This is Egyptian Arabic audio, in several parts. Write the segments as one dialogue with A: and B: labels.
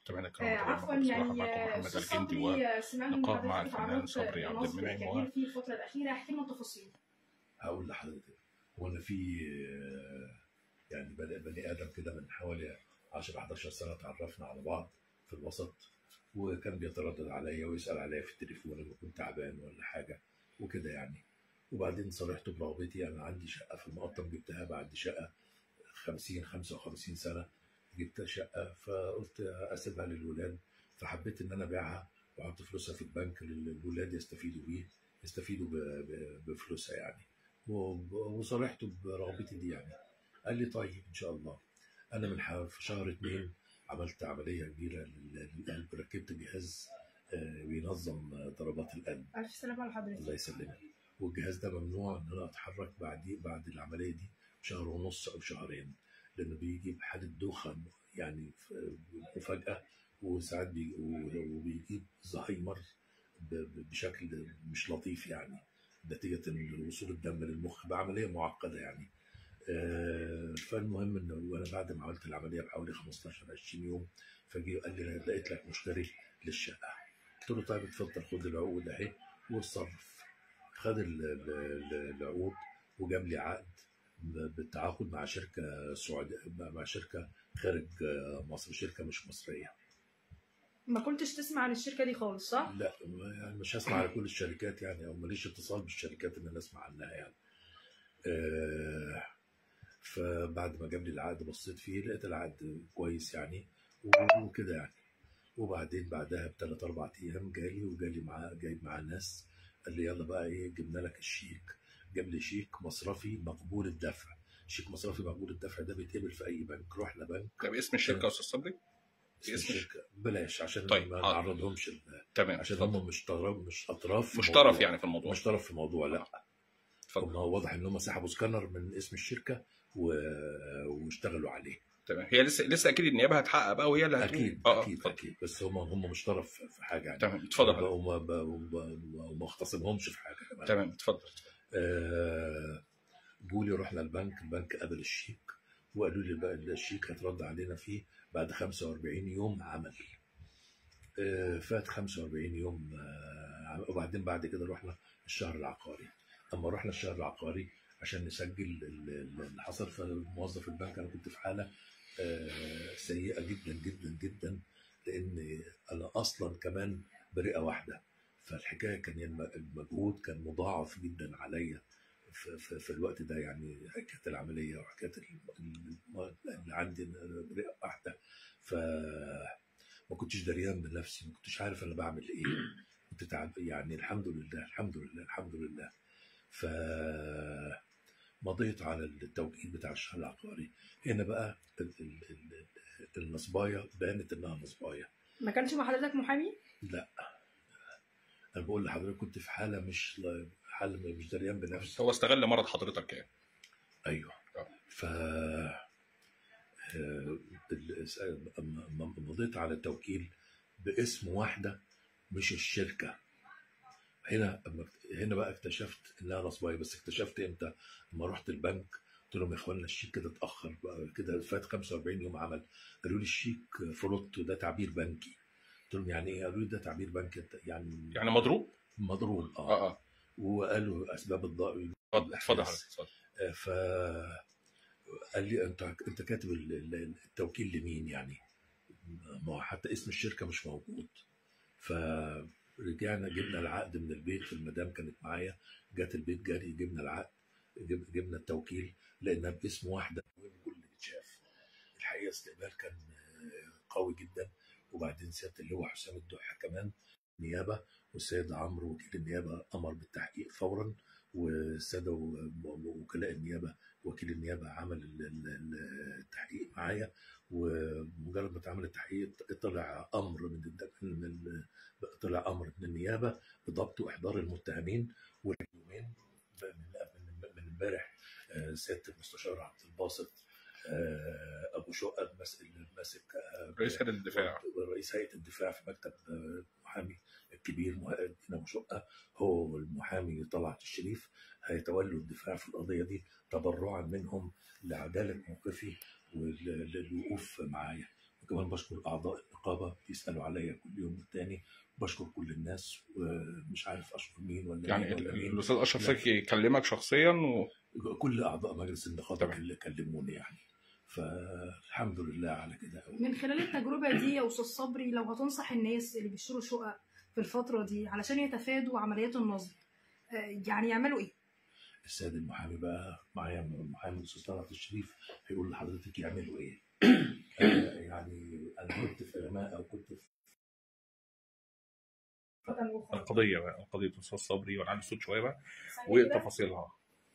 A: متابعينا
B: آه،
A: الكرام
B: عفوا
A: بصراحة
B: يعني
A: معكم محمد
B: استاذ
A: الجندي
B: صبري سمعنا ان
A: ولقاء مع
B: حضرتك
A: الفنان
B: تعرضت
A: صبري عبد
B: لنصب
A: المنعم
B: كبير في الفتره الاخيره احكي لنا التفاصيل
C: هقول لحضرتك هو انا في آه، يعني بني بني ادم كده من حوالي 10 11 سنه تعرفنا على بعض في الوسط وكان بيتردد عليا ويسال عليا في التليفون لما كنت تعبان ولا حاجه وكده يعني وبعدين صرحت برغبتي انا عندي شقه في المقطم جبتها بعد شقه 50 55 سنه جبت شقه فقلت اسيبها للولاد فحبيت ان انا ابيعها واحط فلوسها في البنك للولاد يستفيدوا بيه يستفيدوا ب- ب- بفلوسها يعني وب- وصرحته برغبتي دي يعني قال لي طيب ان شاء الله انا من ح- في شهر اتنين عملت عمليه كبيره لل- للقلب ركبت جهاز آه، بينظم آه، ضربات القلب
B: الف سلامه على حضرتك
C: الله يسلمك والجهاز ده ممنوع ان انا اتحرك بعد بعد العمليه دي شهر ونص او شهرين لانه بيجيب حاله دوخه يعني ف- مفاجاه وساعات بي وبيجيب زهايمر ب- ب- بشكل مش لطيف يعني نتيجه ان وصول الدم للمخ بعمليه معقده يعني آه، فالمهم انه وانا بعد ما عملت العمليه بحوالي 15 20 يوم فجي قال لي أنا لقيت لك مشتري للشقه قلت له طيب اتفضل خد العقود اهي واتصرف خد ال- ال- ال- العقود وجاب لي عقد ب- بالتعاقد مع شركه سعوديه مع شركه خارج آه، مصر شركه مش مصريه
B: ما كنتش تسمع عن الشركه دي خالص صح؟
C: لا ما- يعني مش هسمع على كل الشركات يعني او ماليش اتصال بالشركات ان انا اسمع عنها يعني آه، فبعد ما جاب لي العقد بصيت فيه لقيت العقد كويس يعني وكده يعني وبعدين بعدها بثلاث اربع ايام جالي وجالي معاه جايب معاه ناس قال لي يلا بقى ايه جبنا لك الشيك جاب لي شيك مصرفي مقبول الدفع شيك مصرفي مقبول الدفع ده بيتقبل في اي بنك رحنا بنك
A: ده باسم الشركة يا أستاذ صبري؟
C: اسم
A: اسم
C: الشركه بلاش عشان
A: طيب،
C: ما
A: حاضر.
C: نعرضهمش ال-
A: تمام
C: عشان
A: اتفضل.
C: هم مش طرف مش اطراف في
A: مش
C: الموضوع.
A: طرف يعني في الموضوع
C: مش طرف في الموضوع لا
A: اتفضل
C: هم واضح ان هم سحبوا سكانر من اسم الشركه و... واشتغلوا عليه
A: تمام هي لسه لسه اكيد النيابه هتحقق بقى وهي اللي هتقول.
C: اكيد
A: اه
C: اكيد
A: اتفضل.
C: اكيد بس هم هم مش طرف في حاجه يعني
A: تمام اتفضل حضرتك.
C: وما ب- وما- وما اختصمهمش في حاجه كمان
A: تمام اتفضل
C: آه، جولي رحنا البنك البنك قبل الشيك وقالوا لي بقى الشيك هيترد علينا فيه بعد 45 يوم عمل آه، فات 45 يوم آه، وبعدين بعد كده رحنا الشهر العقاري اما رحنا الشهر العقاري عشان نسجل ال- ال- اللي حصل فموظف البنك انا كنت في حاله آه، سيئه جدا جدا جدا لان انا اصلا كمان برئه واحده فالحكايه كان الم- المجهود كان مضاعف جدا عليا في, في, في الوقت ده يعني حكايه العمليه وحكايه ال- ال- اللي عندي برئه واحده ف ما كنتش دريان بنفسي ما كنتش عارف انا بعمل ايه كنت تعب يعني الحمد لله الحمد لله الحمد لله ف مضيت على التوكيل بتاع الشهر العقاري هنا بقى ال- ال- ال- النصبايه بانت انها نصبايه
B: ما كانش مع حضرتك محامي؟
C: لا انا بقول لحضرتك كنت في حاله مش حاله مش دريان بنفسي
A: هو استغل مرض حضرتك يعني
C: ايوه
A: آه.
C: ف آه، ال- أما- أما مضيت على التوكيل باسم واحده مش الشركه هنا أما- هنا بقى اكتشفت انها نصبايه بس اكتشفت امتى؟ لما رحت البنك قلت لهم يا اخوانا الشيك كده اتاخر بقى كده فات 45 يوم عمل قالوا لي الشيك فلوت ده تعبير بنكي قلت لهم يعني ايه؟ قالوا لي ده تعبير بنكي يعني
A: يعني مضروب
C: مضروب اه,
A: اه اه
C: وقالوا اسباب الضائع
A: اتفضل اتفضل حضرتك اتفضل
C: ف قال لي انت انت كاتب ال- ال- التوكيل لمين يعني ما هو حتى اسم الشركه مش موجود فرجعنا جبنا العقد من البيت المدام كانت معايا جت البيت جاري جبنا العقد جب- جبنا التوكيل لقيناه باسم واحده كل اللي اتشاف الحقيقه استقبال كان قوي جدا وبعدين سياده اللواء حسام الدحة كمان نيابه والسيد عمرو وكيل النيابه امر بالتحقيق فورا والساده و- وكلاء النيابه وكيل النيابه عمل ال- ال- ال- التحقيق معايا ومجرد ما اتعمل التحقيق طلع امر من الد- من ال- طلع امر من النيابه بضبط واحضار المتهمين واليومين من من امبارح آه، سياده المستشار عبد الباسط آه، ابو شقه المس- الماسك آه،
A: رئيس هيئه الدفاع
C: رئيس هيئه الدفاع في مكتب آه، المحامي الكبير مه- الدين ابو شقه هو والمحامي طلعت الشريف هيتولوا الدفاع في القضيه دي تبرعا منهم لعداله موقفي وللوقوف معايا كمان بشكر اعضاء النقابه بيسالوا عليا كل يوم والتاني بشكر كل الناس ومش عارف اشكر مين ولا
A: يعني
C: مين ولا
A: ال-
C: مين
A: الاستاذ اشرف
C: لا.
A: زكي كلمك شخصيا و...
C: كل اعضاء مجلس النقابه
A: تمام.
C: اللي كلموني يعني فالحمد لله على كده أوي.
B: من خلال التجربة دي يا أستاذ صبري لو هتنصح الناس اللي بيشتروا شقق في الفترة دي علشان يتفادوا عمليات النصب آه، يعني يعملوا إيه؟
C: السيد المحامي بقى معايا المحامي الاستاذ طلعت الشريف هيقول لحضرتك يعملوا ايه آه، يعني انا كنت في رماء او كنت في
A: القضيه بقى قضيه الاستاذ صبري وانا عندي صوت شويه بقى
B: ثانية كده.
A: وتفاصيلها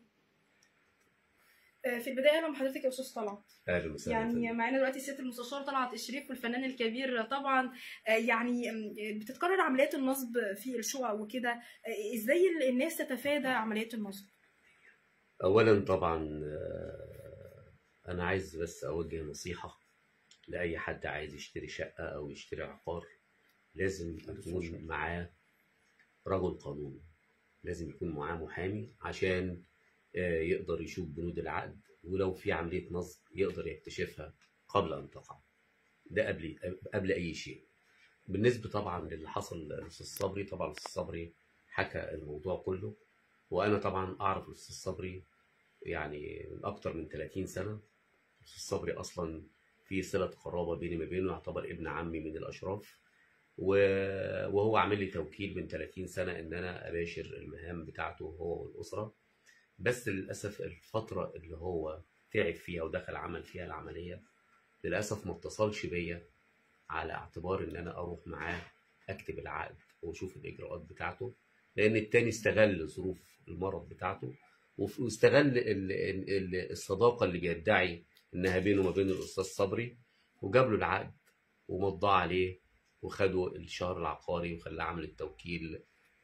B: آه، في البداية أنا مع حضرتك يا أستاذ طلعت
D: اهلا وسهلا
B: يعني
D: فندم.
B: معانا دلوقتي الست المستشار طلعت الشريف والفنان الكبير طبعا آه، يعني آم، بتتكرر عمليات النصب في الشقق وكده آه، ازاي ال- الناس تتفادى عمليات النصب؟
D: اولا طبعا آه، انا عايز بس اوجه نصيحه لاي حد عايز يشتري شقه او يشتري عقار لازم يكون معاه رجل قانون لازم يكون معاه محامي عشان آه، يقدر يشوف بنود العقد ولو في عمليه نصب يقدر يكتشفها قبل ان تقع ده قبل قبل اي شيء بالنسبه طبعا للي حصل للاستاذ صبري طبعا الاستاذ صبري حكى الموضوع كله وانا طبعا اعرف الاستاذ صبري يعني من اكتر من 30 سنه الاستاذ صبري اصلا في صله قرابه بيني وبينه يعتبر ابن عمي من الاشراف و- وهو عامل لي توكيل من 30 سنه ان انا اباشر المهام بتاعته هو والاسره بس للاسف الفتره اللي هو تعب فيها ودخل عمل فيها العمليه للاسف ما اتصلش بيا على اعتبار ان انا اروح معاه اكتب العقد واشوف الاجراءات بتاعته لان التاني استغل ظروف المرض بتاعته وف- واستغل ال- ال- ال- الصداقه اللي بيدعي انها بينه وما بين الاستاذ صبري وجاب له العقد ومضاه عليه وخدوا الشهر العقاري وخلاه عمل التوكيل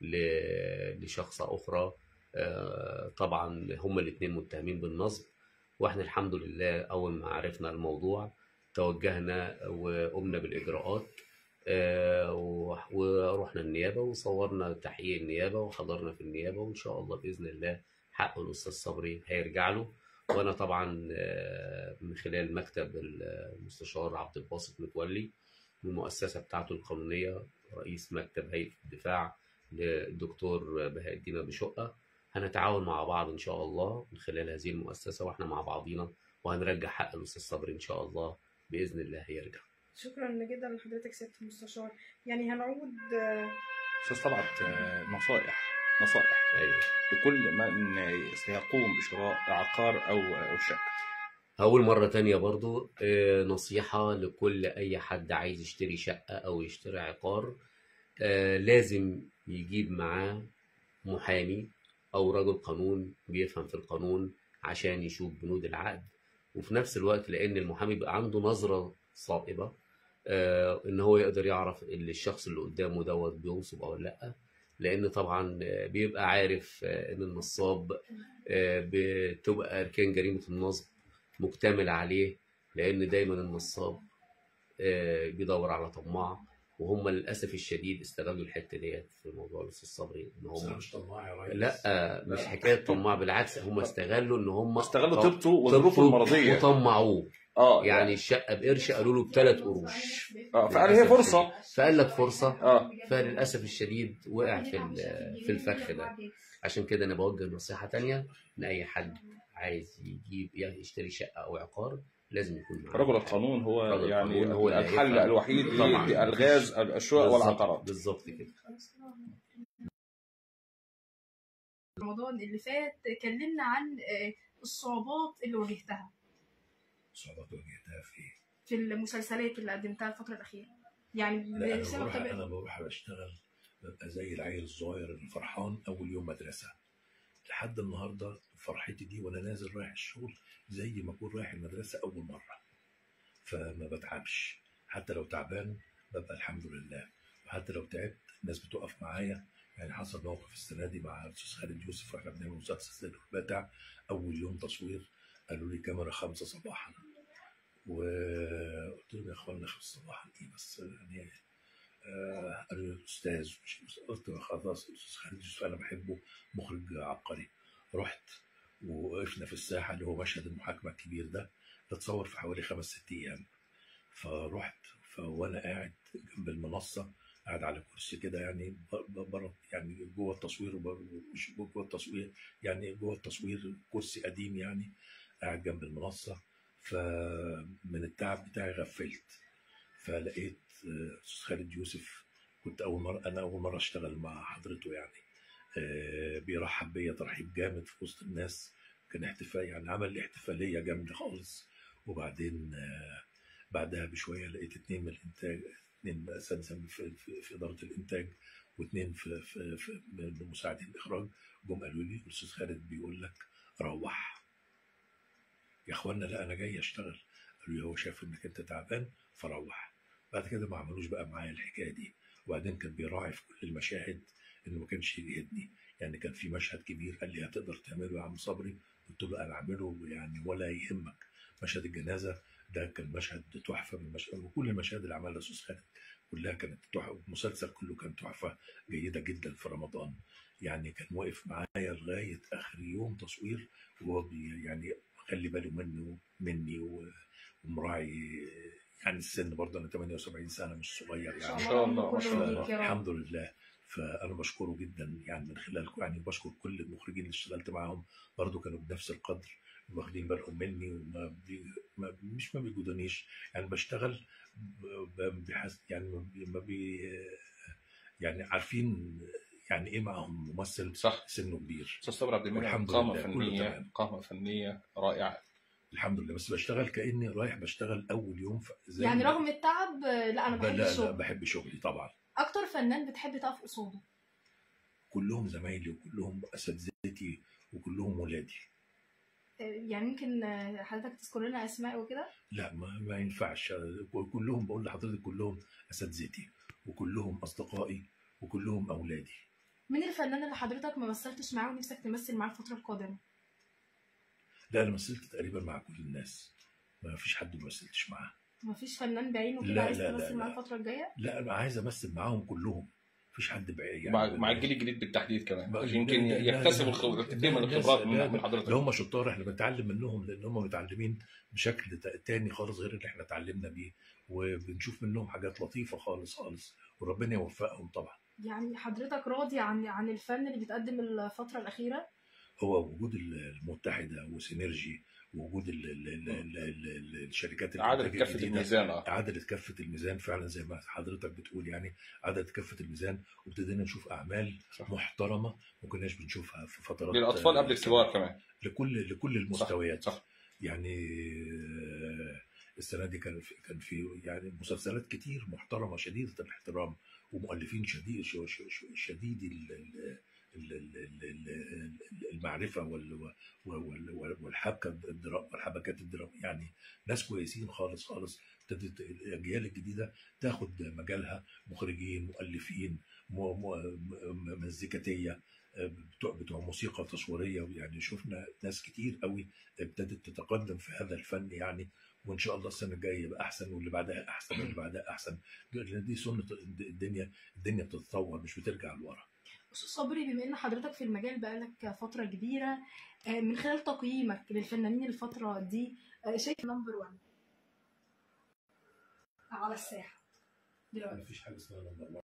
D: ل- لشخصة أخرى آه، طبعا هما الاتنين متهمين بالنصب واحنا الحمد لله أول ما عرفنا الموضوع توجهنا وقمنا بالإجراءات آه، و- ورحنا النيابة وصورنا تحقيق النيابة وحضرنا في النيابة وإن شاء الله بإذن الله حق الأستاذ صبري هيرجع له وأنا طبعا آه، من خلال مكتب المستشار عبد الباسط متولي المؤسسة بتاعته القانونية رئيس مكتب هيئة الدفاع للدكتور بهاء الدين أبو شقة هنتعاون مع بعض إن شاء الله من خلال هذه المؤسسة وإحنا مع بعضينا وهنرجع حق الأستاذ صبري إن شاء الله بإذن الله هيرجع
B: شكرا جدا لحضرتك سيادة المستشار يعني هنعود آه،
A: استاذ طلعت آه، نصائح نصائح
D: أيوه
A: لكل من سيقوم بشراء عقار او او شقه
D: هقول مرة تانية برضو آه، نصيحة لكل أي حد عايز يشتري شقة أو يشتري عقار آه، لازم يجيب معاه محامي أو رجل قانون بيفهم في القانون عشان يشوف بنود العقد وفي نفس الوقت لأن المحامي بيبقى عنده نظرة صائبة آه، إن هو يقدر يعرف اللي الشخص اللي قدامه دوت بينصب أو لأ لأن طبعا آه، بيبقى عارف آه، إن النصاب آه، بتبقى أركان جريمة النصب مكتمل عليه لان دايما النصاب آه، بيدور على طماع وهم للاسف الشديد استغلوا الحته ديت في موضوع الاستاذ صبري ان
C: بس انا
D: هم
C: مش طماع يا ريس
D: لا آه، مش حكايه طماع بالعكس هم استغلوا ان هم
A: استغلوا
D: طب-
A: طيبته وظروفه
D: طبته
A: المرضيه
D: وطمعوه
A: اه
D: يعني الشقه بقرش قالوا له بثلاث قروش
A: اه فقال هي فرصه
D: فقال لك فرصه
A: اه
D: فللاسف الشديد وقع في ال- في الفخ ده عشان كده انا بوجه نصيحه تانية ان اي حد عايز يجيب يشتري شقه او عقار لازم يكون معاه
A: رجل القانون هو
D: رجل
A: يعني
D: القانون هو اللي
A: الحل
D: هيفهم.
A: الوحيد
D: طبعاً.
A: لالغاز الشقق
D: بالظبط-
A: والعقارات
D: بالظبط كده
B: رمضان اللي فات كلمنا عن آه، الصعوبات اللي واجهتها
C: صعوبات واجهتها في ايه؟
B: في المسلسلات اللي قدمتها الفترة الأخيرة يعني
C: لا انا
B: بسبب
C: بروح
B: طبيعة-
C: انا بروح بشتغل ببقى زي العيل الصغير اللي فرحان اول يوم مدرسه لحد النهارده فرحتي دي وانا نازل رايح الشغل زي ما اكون رايح المدرسه اول مره فما بتعبش حتى لو تعبان ببقى الحمد لله وحتى لو تعبت الناس بتقف معايا يعني حصل موقف السنه دي مع الاستاذ خالد يوسف واحنا بنعمل مسلسل سيد الباتع اول يوم تصوير قالوا لي كاميرا خمسة صباحا وقلت لهم يا اخوانا خمسة صباحا ايه بس يعني آه، قالوا لي استاذ مش أستاذ. قلت له خلاص الاستاذ خالد يوسف انا بحبه مخرج عبقري رحت ووقفنا في الساحه اللي هو مشهد المحاكمه الكبير ده اتصور في حوالي خمس ست ايام فرحت فوانا قاعد جنب المنصه قاعد على كرسي كده يعني ب- ب- بره يعني جوه التصوير وب- مش جوه التصوير يعني جوه التصوير كرسي قديم يعني قاعد جنب المنصه فمن التعب بتاعي غفلت فلقيت آه، استاذ خالد يوسف كنت اول مره انا اول مره اشتغل مع حضرته يعني آه، بيرحب بيا ترحيب جامد في وسط الناس كان احتفال يعني عمل لي احتفاليه جامده خالص وبعدين آه، بعدها بشويه لقيت اتنين من الانتاج اتنين اساتذه في, في, في اداره الانتاج واتنين في في, في من مساعدين الاخراج جم قالوا لي الاستاذ خالد بيقول لك روح يا اخوانا لا انا جاي اشتغل قالوا لي هو شايف انك انت تعبان فروح بعد كده ما عملوش بقى معايا الحكايه دي وبعدين كان بيراعي في كل المشاهد انه ما كانش يجهدني يعني كان في مشهد كبير قال لي هتقدر تعمله يا عم صبري قلت له انا اعمله يعني ولا يهمك مشهد الجنازه ده كان مشهد تحفه من المشاهد وكل المشاهد اللي عملها الاستاذ خالد كلها كانت تحفه المسلسل كله كان تحفه جيده جدا في رمضان يعني كان واقف معايا لغايه اخر يوم تصوير وهو بي- يعني خلي باله منه مني و- ومراعي يعني السن برضه انا 78 سنه مش صغير
B: ما
C: يعني
A: شاء الله، ما
B: كله
A: شاء الله.
B: ليك يا رب.
C: الحمد لله فانا بشكره جدا يعني من خلالكم يعني بشكر كل المخرجين اللي اشتغلت معاهم برضو كانوا بنفس القدر واخدين بالهم مني وما بي ما مش ما بيجودونيش يعني بشتغل ب- ب- بحس يعني ما بي- ما بي يعني عارفين يعني ايه معهم ممثل
A: صح
C: سنه كبير
A: استاذ صبري عبد المنعم
C: والحمد
A: قامه
C: لله، كله
A: فنيه
C: تمام.
A: قامه فنيه رائعه
C: الحمد لله بس بشتغل كاني رايح بشتغل اول يوم في زي
B: يعني
C: ما-
B: رغم التعب آه، لا انا
C: ب-
B: بحب
C: لا لا
B: الشغل
C: بحب شغلي طبعا
B: اكتر فنان بتحب تقف قصاده
C: كلهم زمايلي وكلهم اساتذتي وكلهم ولادي
B: آه، يعني ممكن آه، حضرتك تذكر لنا اسماء وكده
C: لا ما, ما ينفعش كلهم بقول لحضرتك كلهم اساتذتي وكلهم اصدقائي وكلهم اولادي
B: مين الفنان اللي حضرتك ما مثلتش معاه ونفسك تمثل معاه الفتره القادمه
C: لا انا مثلت تقريبا مع كل الناس ما فيش حد ما مثلتش معاه
B: مفيش فنان بعينه كده
C: لا،
B: عايز
C: لا، لا،
B: تمثل معاه
C: لا.
B: الفتره الجايه
C: لا انا عايز امثل معاهم كلهم مفيش حد بعيد يعني
A: مع مع الجيل الجديد بالتحديد كمان
C: ما-
A: عشان يمكن
C: لا- لا-
A: يكتسب
C: لا-
A: الخبرة
C: لا-
A: كتير من
C: الناس-
A: الخبرات من
C: لا-
A: من حضرتك
C: اللي هم شطار احنا بنتعلم منهم لان هم متعلمين بشكل تا- تاني خالص غير اللي احنا اتعلمنا بيه وبنشوف منهم حاجات لطيفه خالص خالص وربنا يوفقهم طبعا
B: يعني حضرتك راضي عن عن الفن اللي بيتقدم الفتره الاخيره
C: هو وجود المتحده وسينرجي ووجود ال- ال- ال- ال- ال- ال- الشركات
A: عدد
C: الإنتاج
A: كفه
C: الجديدة،
A: الميزان اه
C: عدلت كفه الميزان فعلا زي ما حضرتك بتقول يعني عدلت كفه الميزان وابتدينا نشوف اعمال
A: صح.
C: محترمه ما كناش بنشوفها في فترات
A: للاطفال قبل الكبار كمان
C: لكل لكل المستويات
A: صح
C: يعني آه، السنه دي كان في كان في يعني مسلسلات كتير محترمه شديده الاحترام ومؤلفين شديد ش- ش- ش- شديد ال- ال- ال- ال- ال- ال- المعرفه وال- وال- وال- والحبكه الدرا- والحبكات الدراميه يعني ناس كويسين خالص خالص ابتدت الاجيال الجديده تاخد مجالها مخرجين مؤلفين م- م- م- مزيكاتيه بتوع بتوع موسيقى تصويريه يعني شفنا ناس كتير قوي ابتدت تتقدم في هذا الفن يعني وان شاء الله السنه الجايه يبقى احسن واللي بعدها احسن واللي بعدها احسن لان دي سنه الدنيا الدنيا بتتطور مش بترجع لورا
B: استاذ صبري بما ان حضرتك في المجال بقالك فتره كبيره آه، من خلال تقييمك للفنانين الفتره دي آه، شايف نمبر 1 على الساحه دلوقتي
C: مفيش حاجه اسمها نمبر